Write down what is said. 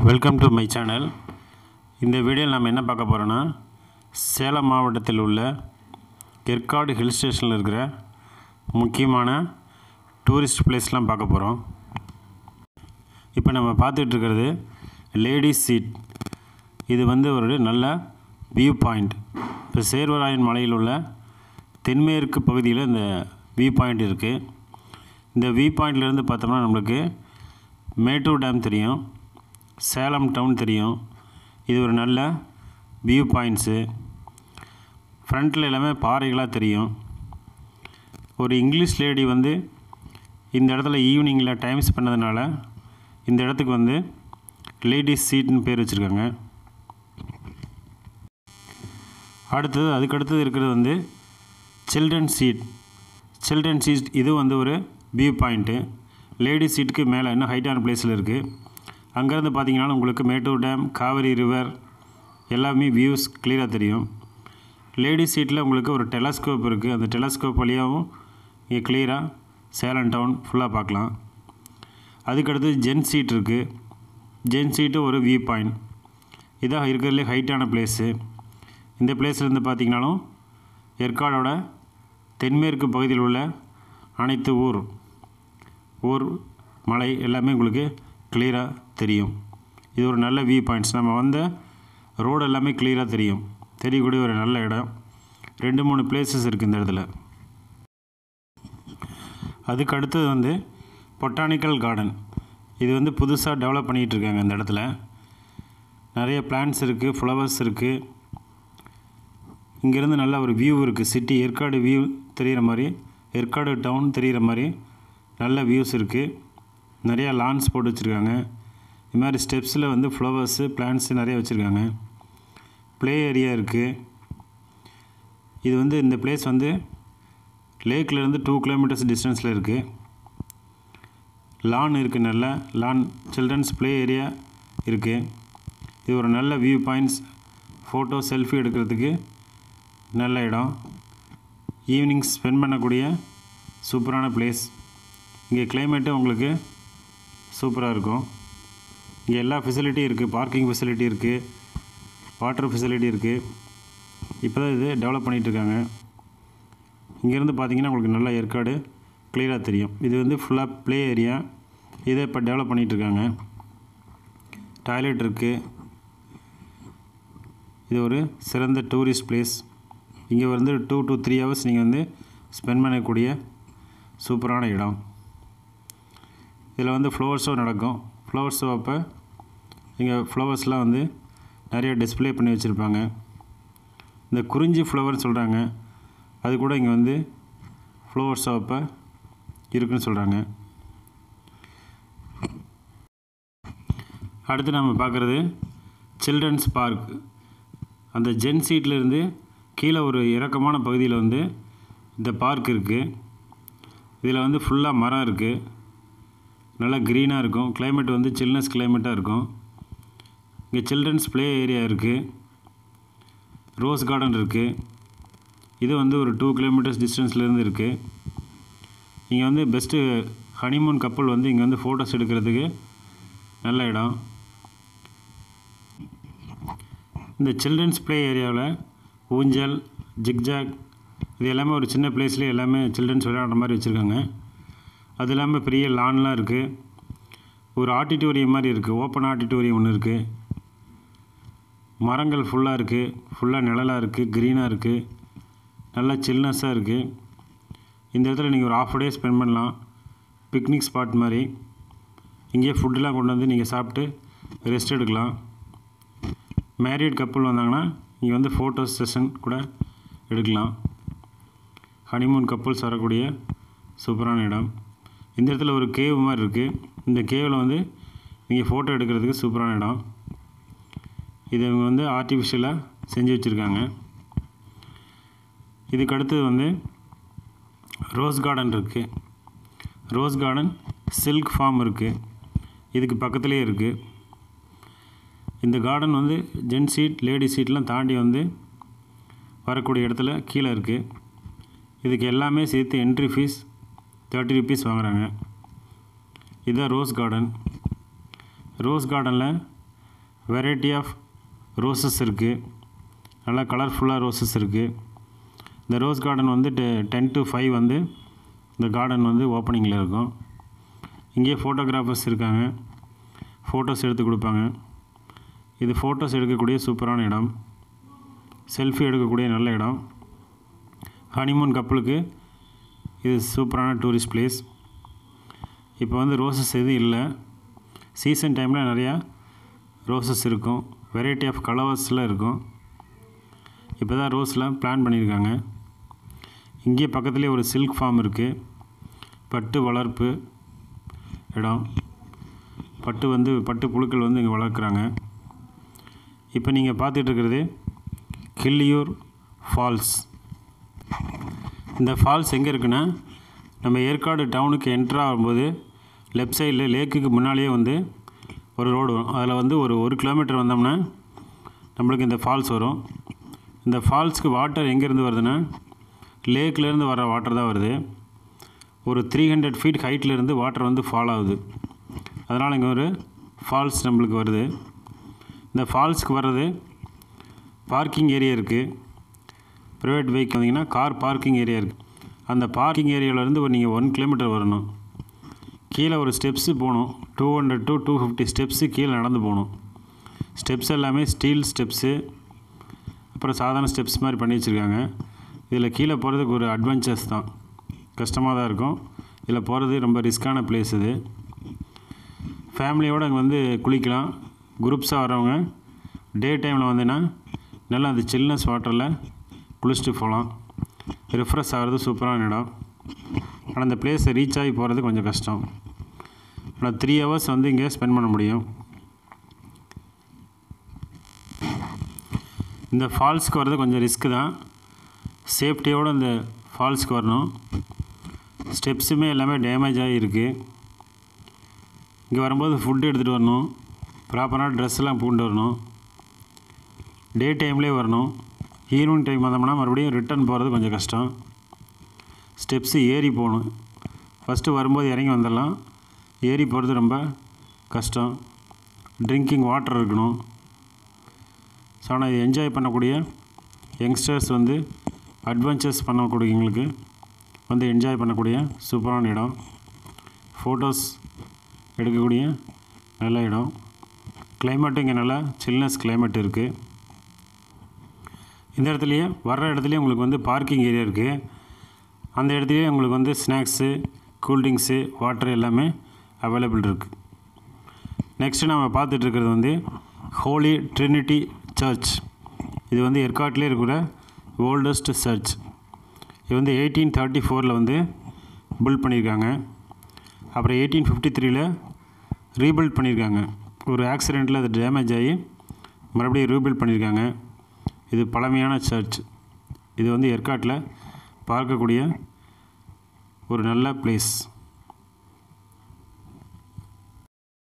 welcome to my channel இந்த வீடியோவில் நம்ம என்ன பார்க்க போகிறோன்னா சேலம் மாவட்டத்தில் உள்ள ஏற்காடு ஹில் ஸ்டேஷனில் இருக்கிற முக்கியமான டூரிஸ்ட் பிளேஸ்லாம் பார்க்க போகிறோம் இப்போ நம்ம பார்த்துட்டு இருக்கிறது லேடிஸ் சீட் இது வந்து ஒரு நல்ல வியூ பாயிண்ட் இப்போ சேர்வராயன் மலையில் உள்ள தென்மேற்கு பகுதியில் இந்த வியூ பாயிண்ட் இருக்குது இந்த வியூ பாயிண்ட்லேருந்து பார்த்தோம்னா நம்மளுக்கு மேட்டூர் டேம் தெரியும் சேலம் டவுன் தெரியும் இது ஒரு நல்ல வியூ பாயிண்ட்ஸு ஃப்ரண்ட்டில் எல்லாமே பாறைகளாக தெரியும் ஒரு இங்கிலீஷ் லேடி வந்து இந்த இடத்துல ஈவினிங்கில் டைம் பண்ணதுனால இந்த இடத்துக்கு வந்து லேடிஸ் சீட்னு பேர் வச்சுருக்காங்க அடுத்தது அதுக்கடுத்தது இருக்கிறது வந்து சில்ட்ரன் சீட் சில்ட்ரன் சீட் இது வந்து ஒரு வியூ பாயிண்ட்டு லேடிஸ் சீட்டுக்கு மேலே இன்னும் ஹைட்டான பிளேஸில் இருக்குது அங்கேருந்து பார்த்தீங்கன்னா உங்களுக்கு மேட்டூர் டேம் காவிரி ரிவர் எல்லாமே வியூஸ் கிளியராக தெரியும் லேடிஸ் சீட்டில் உங்களுக்கு ஒரு டெலஸ்கோப் இருக்குது அந்த டெலஸ்கோப் வழியாகவும் இங்கே கிளியராக சேலம் டவுன் ஃபுல்லாக பார்க்கலாம் அதுக்கடுத்து ஜென் சீட் இருக்குது ஜென் சீட்டு ஒரு வியூ பாயிண்ட் இதான் இருக்கிறதுலே ஹைட்டான பிளேஸு இந்த பிளேஸ்லேருந்து பார்த்தீங்கனாலும் ஏற்காடோட தென்மேற்கு பகுதியில் உள்ள அனைத்து ஊர் ஊர் மலை எல்லாமே உங்களுக்கு கிளியராக தெரியும் இது ஒரு நல்ல வியூ பாயிண்ட்ஸ் நம்ம வந்த ரோடு எல்லாமே கிளியராக தெரியும் தெரியக்கூடிய ஒரு நல்ல இடம் ரெண்டு மூணு பிளேசஸ் இருக்குது இந்த இடத்துல அதுக்கு அடுத்தது வந்து பொட்டானிக்கல் கார்டன் இது வந்து புதுசாக டெவலப் பண்ணிகிட்டு இருக்காங்க இந்த இடத்துல நிறைய பிளான்ட்ஸ் இருக்குது ஃப்ளவர்ஸ் இருக்குது இங்கேருந்து நல்ல ஒரு வியூ இருக்குது சிட்டி ஏற்காடு வியூ தெரிகிற மாதிரி ஏற்காடு டவுன் தெரிகிற மாதிரி நல்ல வியூஸ் இருக்குது நிறையா லான்ஸ் போட்டு வச்சுருக்காங்க இது மாதிரி ஸ்டெப்ஸில் வந்து ஃப்ளவர்ஸு பிளான்ட்ஸு நிறைய வச்சுருக்காங்க ப்ளே ஏரியா இருக்குது இது வந்து இந்த பிளேஸ் வந்து லேக்லேருந்து டூ கிலோமீட்டர்ஸ் டிஸ்டன்ஸில் இருக்குது லான் இருக்குது நல்ல லான் சில்ட்ரன்ஸ் ப்ளே ஏரியா இருக்குது இது ஒரு நல்ல வியூ பாயிண்ட்ஸ் ஃபோட்டோ செல்ஃபி எடுக்கிறதுக்கு நல்ல இடம் ஈவினிங் ஸ்பெண்ட் பண்ணக்கூடிய சூப்பரான பிளேஸ் இங்கே கிளைமேட்டும் உங்களுக்கு சூப்பராக இருக்கும் இங்கே எல்லா ஃபெசிலிட்டியும் இருக்குது பார்க்கிங் ஃபெசிலிட்டி இருக்குது வாட்டர் ஃபெசிலிட்டி இருக்குது இப்போ தான் இது டெவலப் பண்ணிகிட்ருக்காங்க இங்கேருந்து பார்த்தீங்கன்னா உங்களுக்கு நல்லா ஏற்காடு கிளியராக தெரியும் இது வந்து ஃபுல்லாக ப்ளே ஏரியா இதை இப்போ டெவலப் பண்ணிகிட்ருக்காங்க டாய்லெட் இருக்குது இது ஒரு சிறந்த டூரிஸ்ட் பிளேஸ் இங்கே வந்து டூ டு த்ரீ ஹவர்ஸ் நீங்கள் வந்து ஸ்பெண்ட் பண்ணக்கூடிய சூப்பரான இடம் இதில் வந்து ஃப்ளவர் ஷோ நடக்கும் ஃப்ளவர் ஷோ அப்போ இங்கே ஃப்ளவர்ஸ்லாம் வந்து நிறைய டிஸ்ப்ளே பண்ணி வச்சுருப்பாங்க இந்த குறிஞ்சி ஃப்ளவர்னு சொல்கிறாங்க அது கூட இங்கே வந்து ஃப்ளவர் ஷோ அப்போ இருக்குன்னு சொல்கிறாங்க அடுத்து நம்ம பார்க்குறது சில்ட்ரன்ஸ் பார்க் அந்த ஜென் சீட்லேருந்து கீழே ஒரு இறக்கமான பகுதியில் வந்து இந்த பார்க் இருக்குது இதில் வந்து ஃபுல்லாக மரம் இருக்குது நல்லா க்ரீனாக இருக்கும் கிளைமேட் வந்து சில்னஸ் கிளைமேட்டாக இருக்கும் இங்கே சில்ட்ரன்ஸ் ப்ளே ஏரியா இருக்குது ரோஸ் கார்டன் இருக்குது இது வந்து ஒரு டூ கிலோமீட்டர்ஸ் டிஸ்டன்ஸ்லேருந்து இருக்குது இங்கே வந்து பெஸ்ட்டு ஹனிமூன் கப்பல் வந்து இங்கே வந்து ஃபோட்டோஸ் எடுக்கிறதுக்கு நல்ல இடம் இந்த சில்ட்ரன்ஸ் ப்ளே ஏரியாவில் ஊஞ்சல் ஜிக்ஜாக் இது எல்லாமே ஒரு சின்ன பிளேஸ்லேயே எல்லாமே சில்ட்ரன்ஸ் விளையாடுற மாதிரி வச்சுருக்காங்க அது இல்லாமல் பெரிய லான்லாம் இருக்குது ஒரு ஆடிட்டோரியம் மாதிரி இருக்குது ஓப்பன் ஆடிட்டோரியம் ஒன்று இருக்குது மரங்கள் ஃபுல்லாக இருக்குது ஃபுல்லாக நிழலாக இருக்குது க்ரீனாக இருக்குது நல்லா சில்னஸ்ஸாக இருக்குது இந்த இடத்துல நீங்கள் ஒரு ஆஃப் டே ஸ்பெண்ட் பண்ணலாம் பிக்னிக் ஸ்பாட் மாதிரி இங்கேயே ஃபுட்டெலாம் கொண்டு வந்து நீங்கள் சாப்பிட்டு ரெஸ்ட் எடுக்கலாம் மேரீட் கப்புள் வந்தாங்கன்னா இங்கே வந்து ஃபோட்டோ செஷன் கூட எடுக்கலாம் ஹனிமூன் கப்புள்ஸ் வரக்கூடிய சூப்பரான இடம் இந்த இடத்துல ஒரு கேவ் மாதிரி இருக்குது இந்த கேவில் வந்து நீங்கள் ஃபோட்டோ எடுக்கிறதுக்கு சூப்பரான இடம் இது இவங்க வந்து ஆர்டிஃபிஷியலாக செஞ்சு வச்சுருக்காங்க இதுக்கு அடுத்தது வந்து ரோஸ் கார்டன் இருக்குது ரோஸ் கார்டன் சில்க் ஃபார்ம் இருக்குது இதுக்கு பக்கத்துலேயே இருக்குது இந்த கார்டன் வந்து ஜென்ட் சீட் லேடி சீட்லாம் தாண்டி வந்து வரக்கூடிய இடத்துல கீழே இருக்குது இதுக்கு எல்லாமே சேர்த்து என்ட்ரி ஃபீஸ் தேர்ட்டி ருபீஸ் வாங்குகிறாங்க இதுதான் ரோஸ் கார்டன் ரோஸ் கார்டனில் வெரைட்டி ஆஃப் ரோசஸ் இருக்குது நல்லா கலர்ஃபுல்லாக ரோசஸ் இருக்குது இந்த ரோஸ் கார்டன் வந்து டென் டு ஃபைவ் வந்து இந்த கார்டன் வந்து ஓப்பனிங்கில் இருக்கும் இங்கே ஃபோட்டோகிராஃபர்ஸ் இருக்காங்க ஃபோட்டோஸ் எடுத்து கொடுப்பாங்க இது ஃபோட்டோஸ் எடுக்கக்கூடிய சூப்பரான இடம் செல்ஃபி எடுக்கக்கூடிய நல்ல இடம் ஹனிமூன் கப்பலுக்கு இது சூப்பரான டூரிஸ்ட் பிளேஸ் இப்போ வந்து ரோசஸ் எதுவும் இல்லை சீசன் டைமில் நிறையா ரோசஸ் இருக்கும் வெரைட்டி ஆஃப் கலர்ஸில் இருக்கும் இப்போ தான் ரோஸ்லாம் பிளான் பண்ணியிருக்காங்க இங்கே பக்கத்துலேயே ஒரு சில்க் ஃபார்ம் இருக்குது பட்டு வளர்ப்பு இடம் பட்டு வந்து பட்டு புழுக்கள் வந்து இங்கே வளர்க்குறாங்க இப்போ நீங்கள் பார்த்துட்டு இருக்கிறது கிள்ளியூர் ஃபால்ஸ் இந்த ஃபால்ஸ் எங்கே இருக்குன்னா நம்ம ஏற்காடு டவுனுக்கு என்ட்ரு ஆகும்போது லெஃப்ட் சைடில் லேக்குக்கு முன்னாலேயே வந்து ஒரு ரோடு வரும் அதில் வந்து ஒரு ஒரு கிலோமீட்டர் வந்தோம்னா நம்மளுக்கு இந்த ஃபால்ஸ் வரும் இந்த ஃபால்ஸ்க்கு வாட்டர் எங்கேருந்து வருதுன்னா லேக்லேருந்து வர வாட்டர் தான் வருது ஒரு த்ரீ ஹண்ட்ரட் ஃபீட் ஹைட்லேருந்து வாட்டர் வந்து ஃபால் ஆகுது அதனால் இங்கே ஒரு ஃபால்ஸ் நம்மளுக்கு வருது இந்த ஃபால்ஸ்க்கு வர்றது பார்க்கிங் ஏரியா இருக்குது ப்ரைவேட் வெஹிக்கிள் வந்தீங்கன்னா கார் பார்க்கிங் ஏரியா இருக்குது அந்த பார்க்கிங் ஏரியாவிலேருந்து ஒரு நீங்கள் ஒன் கிலோமீட்டர் வரணும் கீழே ஒரு ஸ்டெப்ஸு போகணும் two hundred to two fifty steps கீழே நடந்து போகணும் ஸ்டெப்ஸ் எல்லாமே ஸ்டீல் ஸ்டெப்ஸு அப்புறம் சாதாரண ஸ்டெப்ஸ் மாதிரி பண்ணி வச்சுருக்காங்க இதில் கீழே போகிறதுக்கு ஒரு அட்வென்ச்சர்ஸ் தான் கஷ்டமாக தான் இருக்கும் இதில் போகிறது ரொம்ப ரிஸ்க்கான பிளேஸ் இது ஃபேமிலியோடு அங்கே வந்து குளிக்கலாம் குரூப்ஸாக வரவங்க டே டைமில் வந்தீங்கன்னா நல்லா அந்த சில்னஸ் வாட்டரில் குளிச்சுட்டு போகலாம் ரிஃப்ரெஷ் ஆகிறது சூப்பரான இடம் ஆனால் அந்த பிளேஸை ரீச் ஆகி போகிறது கொஞ்சம் கஷ்டம் ஆனால் த்ரீ ஹவர்ஸ் வந்து இங்கே ஸ்பெண்ட் பண்ண முடியும் இந்த ஃபால்ஸ்க்கு வர்றது கொஞ்சம் ரிஸ்க்கு தான் சேஃப்டியோடு இந்த ஃபால்ஸ்க்கு வரணும் ஸ்டெப்ஸுமே எல்லாமே டேமேஜ் ஆகிருக்கு இங்கே வரும்போது ஃபுட்டு எடுத்துகிட்டு வரணும் ப்ராப்பரான ட்ரெஸ்லாம் பூண்டு வரணும் டே டைம்லேயே வரணும் ஈவினிங் டைம் வந்தோம்னா மறுபடியும் ரிட்டர்ன் போகிறது கொஞ்சம் கஷ்டம் ஸ்டெப்ஸு ஏறி போகணும் ஃபஸ்ட்டு வரும்போது இறங்கி வந்துடலாம் ஏறி போகிறது ரொம்ப கஷ்டம் ட்ரிங்கிங் வாட்டர் இருக்கணும் ஸோ ஆனால் இது என்ஜாய் பண்ணக்கூடிய யங்ஸ்டர்ஸ் வந்து அட்வென்ச்சர்ஸ் பண்ணக்கூடியவங்களுக்கு வந்து என்ஜாய் பண்ணக்கூடிய சூப்பரான இடம் ஃபோட்டோஸ் எடுக்கக்கூடிய நல்ல இடம் கிளைமேட்டும் இங்கே நல்லா சில்னஸ் கிளைமேட் இருக்குது இந்த இடத்துலையே வர்ற இடத்துலையே உங்களுக்கு வந்து பார்க்கிங் ஏரியா இருக்குது அந்த இடத்துலையே உங்களுக்கு வந்து ஸ்நாக்ஸு கூல்ட்ரிங்க்ஸு வாட்டர் எல்லாமே அவைலபிள் இருக்குது நெக்ஸ்ட்டு நம்ம பார்த்துட்டு இருக்கிறது வந்து ஹோலி ட்ரினிட்டி சர்ச் இது வந்து ஏற்காட்டிலே இருக்கிற ஓல்டஸ்ட் சர்ச் இது வந்து எயிட்டீன் தேர்ட்டி ஃபோரில் வந்து பில்ட் பண்ணியிருக்காங்க அப்புறம் எயிட்டீன் ஃபிஃப்டி த்ரீல ரீபில்ட் பண்ணியிருக்காங்க ஒரு ஆக்சிடெண்ட்டில் அது டேமேஜ் ஆகி மறுபடியும் ரீபில்ட் பண்ணியிருக்காங்க இது பழமையான சர்ச் இது வந்து ஏற்காட்டில் பார்க்கக்கூடிய ஒரு நல்ல பிளேஸ்